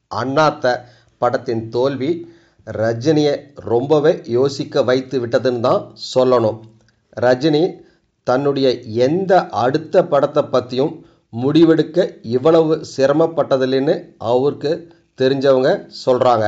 அண்ணாத்த படத்தின் தோல்வி ரஜினியை ரொம்பவே யோசிக்க வைத்து விட்டதுன்னு தான் சொல்லணும் ரஜினி தன்னுடைய எந்த அடுத்த படத்தை பற்றியும் முடிவெடுக்க இவ்வளவு சிரமப்பட்டதில்லைன்னு அவருக்கு தெரிஞ்சவங்க சொல்கிறாங்க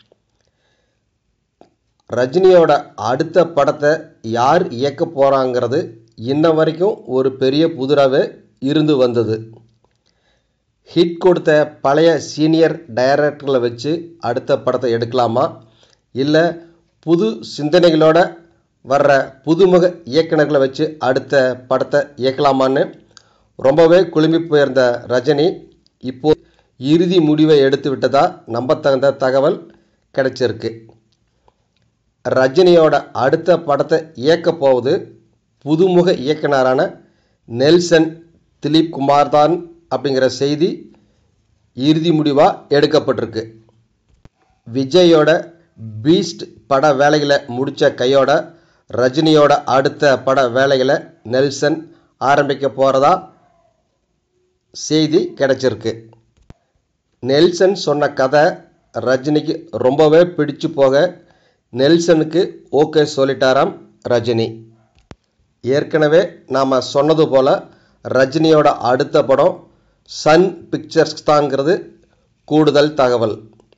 ரஜினியோட அடுத்த படத்தை யார் இயக்க போகிறாங்கிறது இன்ன வரைக்கும் ஒரு பெரிய புதிராகவே இருந்து வந்தது ஹிட் கொடுத்த பழைய சீனியர் டைரக்டர்களை வச்சு அடுத்த படத்தை எடுக்கலாமா இல்லை புது சிந்தனைகளோட வர்ற புதுமுக இயக்குனர்களை வச்சு அடுத்த படத்தை இயக்கலாமான்னு ரொம்பவே குழும்பி போயிருந்த ரஜினி இப்போ இறுதி முடிவை எடுத்து விட்டதா நம்பத்தகுந்த தகவல் கிடைச்சிருக்கு ரஜினியோட அடுத்த படத்தை இயக்க போவது புதுமுக இயக்குனரான நெல்சன் திலீப் குமார் தான் அப்படிங்கிற செய்தி இறுதி முடிவாக எடுக்கப்பட்டிருக்கு விஜயோட பீஸ்ட் பட வேலைகளை முடித்த கையோட ரஜினியோட அடுத்த பட வேலைகளை நெல்சன் ஆரம்பிக்க போகிறதா செய்தி கிடைச்சிருக்கு நெல்சன் சொன்ன கதை ரஜினிக்கு ரொம்பவே பிடிச்சு போக நெல்சனுக்கு ஓகே சொல்லிட்டாராம் ரஜினி ஏற்கனவே நாம் சொன்னது போல் ரஜினியோட அடுத்த படம் சன் பிக்சர்ஸ் தாங்கிறது கூடுதல் தகவல்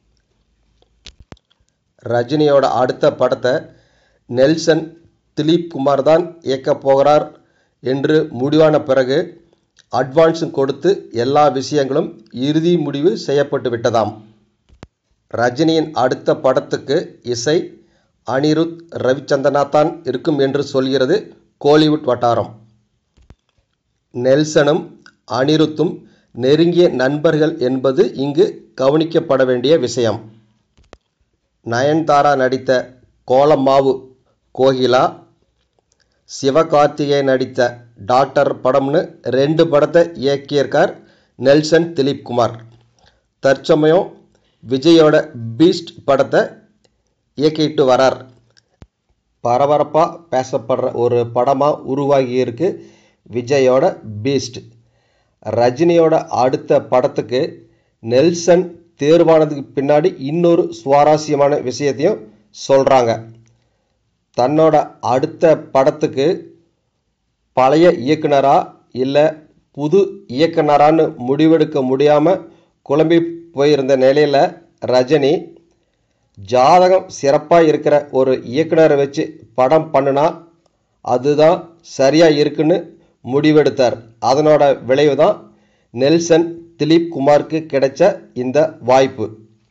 ரஜினியோட அடுத்த படத்தை நெல்சன் திலீப் குமார் தான் இயக்க போகிறார் என்று முடிவான பிறகு அட்வான்ஸும் கொடுத்து எல்லா விஷயங்களும் இறுதி முடிவு செய்யப்பட்டு விட்டதாம் ரஜினியின் அடுத்த படத்துக்கு இசை அனிருத் ரவிச்சந்தனா தான் இருக்கும் என்று சொல்கிறது கோலிவுட் வட்டாரம் நெல்சனும் அனிருத்தும் நெருங்கிய நண்பர்கள் என்பது இங்கு கவனிக்கப்பட வேண்டிய விஷயம் நயன்தாரா நடித்த கோலமாவு கோகிலா சிவகார்த்திகே நடித்த டாக்டர் படம்னு ரெண்டு படத்தை இயக்கியிருக்கார் நெல்சன் திலீப் குமார் தற்சமயம் விஜயோட பீஸ்ட் படத்தை இயக்கிட்டு வரார் பரபரப்பாக பேசப்படுற ஒரு படமாக உருவாகியிருக்கு விஜயோட பீஸ்ட் ரஜினியோட அடுத்த படத்துக்கு நெல்சன் தேர்வானதுக்கு பின்னாடி இன்னொரு சுவாரஸ்யமான விஷயத்தையும் சொல்கிறாங்க தன்னோட அடுத்த படத்துக்கு பழைய இயக்குனரா இல்லை புது இயக்குனரான்னு முடிவெடுக்க முடியாமல் குழம்பி போயிருந்த நிலையில் ரஜினி ஜாதகம் சிறப்பாக இருக்கிற ஒரு இயக்குனரை வச்சு படம் பண்ணுனா அதுதான் சரியாக இருக்குன்னு முடிவெடுத்தார் அதனோட விளைவு தான் நெல்சன் திலீப் குமாருக்கு கிடைச்ச இந்த வாய்ப்பு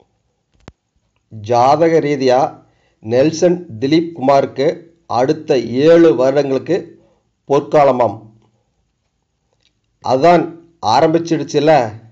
ஜாதக ரீதியாக நெல்சன் திலீப் குமாருக்கு அடுத்த ஏழு வருடங்களுக்கு பொற்காலமாம் அதான் ஆரம்பிச்சிடுச்சுல